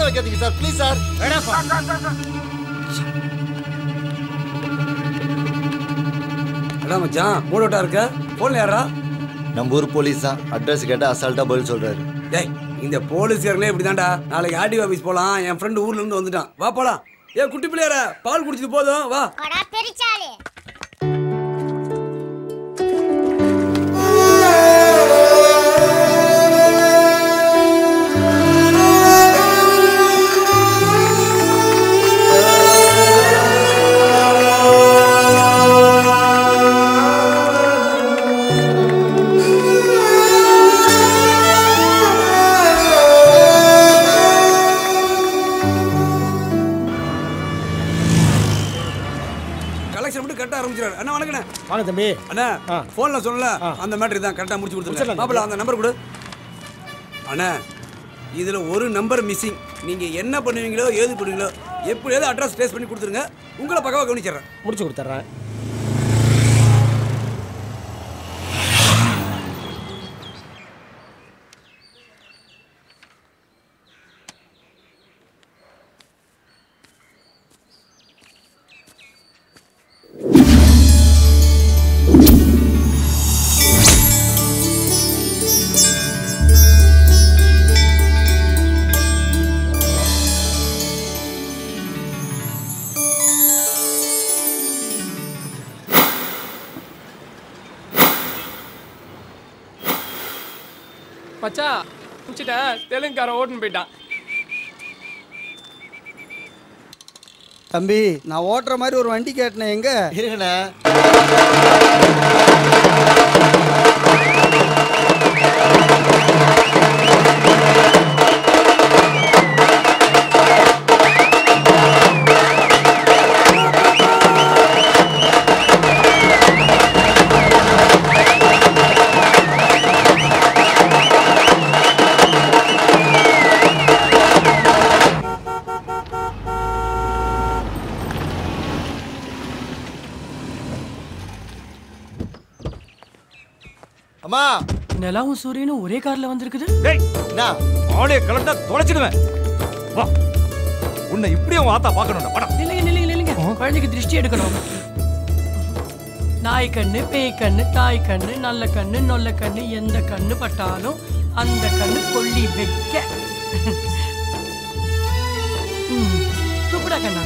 வைக்காதீங்க sir please sir அடா மச்சான் மூடோட்டா இருக்க போன்ல யாரா நம்ம ஊர் போலீஸ் தான் அட்ரஸ் கேட்டா அசால்ட்டா பதில் சொல்றாரு டேய் இந்த போலீஸ்காரங்களே இப்படிதான்டா நாளைக்கு ஆர்டி ஆபீஸ் போலாம் என் ஃப்ரெண்டு ஊர்ல இருந்து வந்துட்டான் வா போலாம் ஏ குட்டி பிள்ளையார பால் குடிச்சது போதும் வா அடா பெரிச்சாளி கலெக்ஷன் மட்டும் கரெக்டா ஆரம்பிச்சிடாரு அண்ணா வணக்கண்ணே வாங்க தம்பி அண்ணா ஆ. போன்ல சொல்லல அந்த மேட்டர் தான் கரெக்டா முடிச்சு கொடுத்துருங்க முடிச்சிடலாம். மாப்பிள அந்த நம்பர் கொடு அண்ணா இதுல ஒரு நம்பர் மிஸ்ஸிங் நீங்க என்ன பண்ணுவீங்களோ ஏது பண்ணுவீங்களோ எப்படியாவது அட்ரஸ் ட்ரேஸ் பண்ணி கொடுத்துருங்க உங்களை பக்கவா கவனிச்சிடுறேன் முடிச்சு கொடுத்துட்றேன் மச்சா முடிச்சிட்டேன் தெலுங்குக்காரன் ஓட்டுன்னு போயிட்டான் தம்பி நான் ஓட்டுற மாதிரி ஒரு வண்டி கேட்டேன் எங்க இருங்கண்ணே அம்மா நிலாவும் சூரியனும் ஒரே கார்ல வந்திருக்குது டேய் என்ன ஆளே கலண்டா தொலைச்சிடுவேன் வா உன்னை இப்படியே உன் ஆத்தா பார்க்கணும்டா படம் நில்லுங்க நில்லுங்க நில்லுங்க குழந்தைக்கு திருஷ்டி எடுக்கணும் நாய் கண்ணு பேய் கண்ணு தாய் கண்ணு நல்ல கண்ணு நொல்ல கண்ணு எந்த கண்ணு பட்டாலும் அந்த கண்ணு கொல்லி வைக்க ம், துப்புடா கண்ணா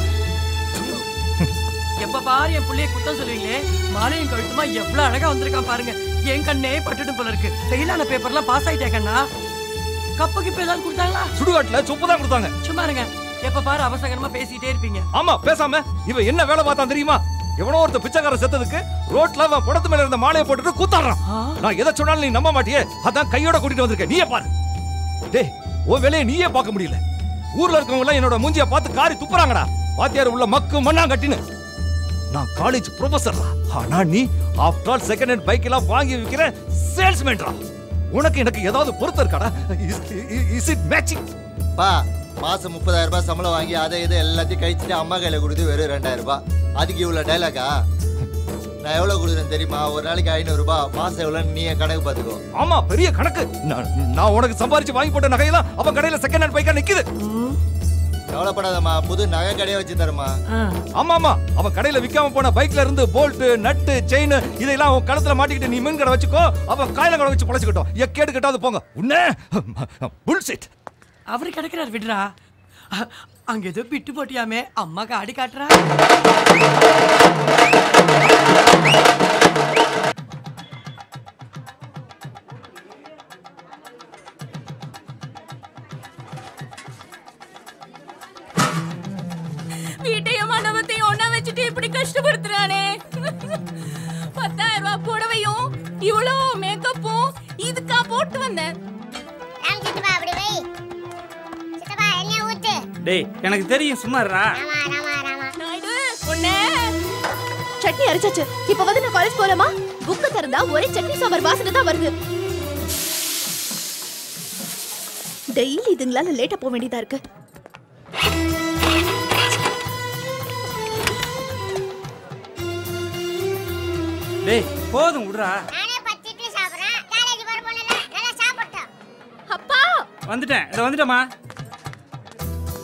எப்ப பாரு என் புள்ளைய குத்தம் சொல்லுவீங்களே மாலையும் கழுத்துமா எவ்வளவு அழகா வந்திருக்கான் பாருங்க என் கண்ணே பட்டுட்டு போல இருக்கு ஃபெயிலான பேப்பர்லாம் பாஸ் ஆயிட்டே கண்ணா கப்பு கிப்பு ஏதாவது கொடுத்தாங்களா சுடுகாட்டுல சொப்பு தான் கொடுத்தாங்க சும்மா இருங்க எப்ப பாரு அவசரமா பேசிட்டே இருப்பீங்க ஆமா பேசாம இவன் என்ன வேலை பார்த்தான் தெரியுமா எவனோ ஒருத்த பிச்சைக்காரன் செத்ததுக்கு ரோட்ல அவன் புடத்து மேல இருந்த மாலையை போட்டுட்டு கூத்தாடுறான் ஆ? நான் எதை சொன்னாலும் நீ நம்ப மாட்டியே அதான் கையோட கூட்டிட்டு வந்திருக்கேன் நீயே பாரு டேய் உன் வேலையை நீயே பார்க்க முடியல ஊர்ல இருக்கவங்க எல்லாம் என்னோட மூஞ்சிய பார்த்து காரி துப்புறாங்கடா வாத்தியார் உள்ள மக்கு மண்ணா கட்டின்னு நான் காலேஜ் ப்ரொஃபசர்டா ஆனா நீ after all second hand bike எல்லாம் வாங்கி விக்கிற சேல்ஸ்மேன்டா உனக்கு எனக்கு ஏதாவது பொருத்தம் இருக்காடா இஸ் இட் மேட்சிங் பா மாசம் முப்பதாயிரம் ரூபாய் சம்பளம் வாங்கி அதை இதை எல்லாத்தையும் கழிச்சுட்டு அம்மா கையில கொடுத்து வெறும் ரெண்டாயிரம் ரூபாய் அதுக்கு இவ்வளவு டைலாக்கா நான் எவ்வளவு கொடுக்குறேன் தெரியுமா ஒரு நாளைக்கு ஐநூறு ரூபாய் மாசம் எவ்வளவு நீ என் கணக்கு பாத்துக்கோ ஆமா பெரிய கணக்கு நான் நான் உனக்கு சம்பாரிச்சு வாங்கி போட்ட நகையெல்லாம் அவன் கடையில செகண்ட் ஹேண்ட் பைக்கா நிக்குது கவலைப்படாதம்மா புது நகை கடையை வச்சிருந்தாருமா ஆ. ஆமா ஆமா அவன் கடையில விக்காம போன பைக்ல இருந்து போல்ட் நட்டு செயின் இதெல்லாம் அவன் கழுத்துல மாட்டிக்கிட்டு நீ மீன் கடை வச்சுக்கோ அவன் காயில கடை வச்சு பொழைச்சுக்கிட்டோம் எக்கேடு கட்டாது போங்க உன்ன புல்சிட் அவரு கிடக்குறாரு விடுறா அ- அங்க ஏதோ பிட்டு போட்டியாமே அம்மாக்கு ஆடி காட்டுறா வீட்டையும் மண்டபத்தையும் ஒண்ணா வச்சுட்டு இப்படி கஷ்டப்படுத்துறானே பத்தாயிரம் ரூபாய் புடவையும் இவ்வளோ மேக்கப்பும் இதுக்கா போட்டு வந்தேன் ராம் சித்தப்பா அப்படி வை சித்தப்பா எண்ணெய் ஊத்து டேய் எனக்கு தெரியும் சும்மா இருடா ராமா ராமா ராமா நாயுடு பொண்ணே சட்னி அரைச்சாச்சு இப்ப வந்து நான் காலேஜ் போலாமா புக்க திறந்தா ஒரே சட்னி சாம்பார் வாசனை தான் வருது டெய்லி இதுங்களால லேட்டா போக வேண்டியதா இருக்கு டேய் போதும் விடுறா நானே பத்து இட்லி சாப்பிடுறேன் காலேஜ் போற பொண்ணு நல்லா சாப்பிட்டோம் அப்பா வந்துட்டேன் இதை வந்துட்டேம்மா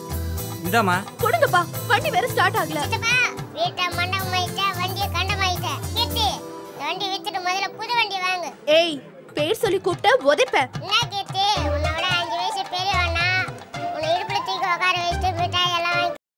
இதாம்மா கொடுங்கப்பா வண்டி வேற ஸ்டார்ட் ஆகல சித்தப்பா வீட்டை மண்டபமாயிட்ட வண்டியை கண்டமாயிட்ட கீர்த்தி இந்த வண்டி வித்துட்டு முதல்ல புது வண்டி வாங்கு ஏய் பேர் சொல்லி கூப்பிட்ட உதைப்பேன் என்ன கீர்த்தி